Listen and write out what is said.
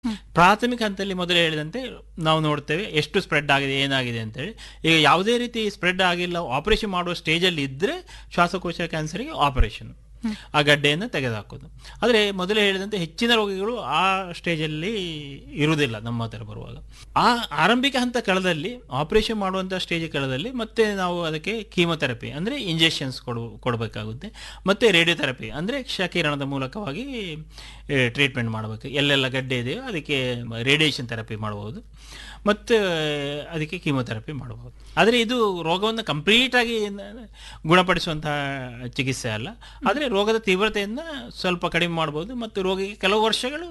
ಪ್ರಾಥಮಿಕ ಹಂತದಲ್ಲಿ ಮೊದಲು ಹೇಳಿದಂತೆ ನಾವು ನೋಡ್ತೇವೆ ಎಷ್ಟು ಸ್ಪ್ರೆಡ್ ಆಗಿದೆ ಏನಾಗಿದೆ ಅಂತೇಳಿ ಈಗ ಯಾವುದೇ ರೀತಿ ಸ್ಪ್ರೆಡ್ ಆಗಿಲ್ಲ ಆಪರೇಷನ್ ಮಾಡುವ ಸ್ಟೇಜಲ್ಲಿ ಇದ್ದರೆ ಶ್ವಾಸಕೋಶ ಕ್ಯಾನ್ಸರ್ಗೆ ಆಪರೇಷನ್ ಆ ಗಡ್ಡೆಯನ್ನು ತೆಗೆದುಹಾಕೋದು ಆದರೆ ಮೊದಲೇ ಹೇಳಿದಂತೆ ಹೆಚ್ಚಿನ ರೋಗಿಗಳು ಆ ಸ್ಟೇಜಲ್ಲಿ ಇರುವುದಿಲ್ಲ ನಮ್ಮ ಹತ್ರ ಬರುವಾಗ ಆ ಆರಂಭಿಕ ಹಂತ ಕಳೆದಲ್ಲಿ ಆಪರೇಷನ್ ಮಾಡುವಂಥ ಸ್ಟೇಜ್ ಕಳೆದಲ್ಲಿ ಮತ್ತೆ ನಾವು ಅದಕ್ಕೆ ಕೀಮೊಥೆರಪಿ ಅಂದರೆ ಇಂಜೆಕ್ಷನ್ಸ್ ಕೊಡು ಕೊಡಬೇಕಾಗುತ್ತೆ ಮತ್ತು ರೇಡಿಯೋಥೆರಪಿ ಅಂದರೆ ಕ್ಷಕಿರಣದ ಮೂಲಕವಾಗಿ ಟ್ರೀಟ್ಮೆಂಟ್ ಮಾಡಬೇಕು ಎಲ್ಲೆಲ್ಲ ಗಡ್ಡೆ ಇದೆಯೋ ಅದಕ್ಕೆ ರೇಡಿಯೇಷನ್ ಥೆರಪಿ ಮಾಡಬಹುದು ಮತ್ತು ಅದಕ್ಕೆ ಕೀಮೊಥೆರಪಿ ಮಾಡಬಹುದು ಆದರೆ ಇದು ರೋಗವನ್ನು ಕಂಪ್ಲೀಟಾಗಿ ಗುಣಪಡಿಸುವಂತಹ ಚಿಕಿತ್ಸೆ ಅಲ್ಲ ಆದರೆ ರೋಗದ ತೀವ್ರತೆಯನ್ನು ಸ್ವಲ್ಪ ಕಡಿಮೆ ಮಾಡ್ಬೋದು ಮತ್ತು ರೋಗಿಗೆ ಕೆಲವು ವರ್ಷಗಳು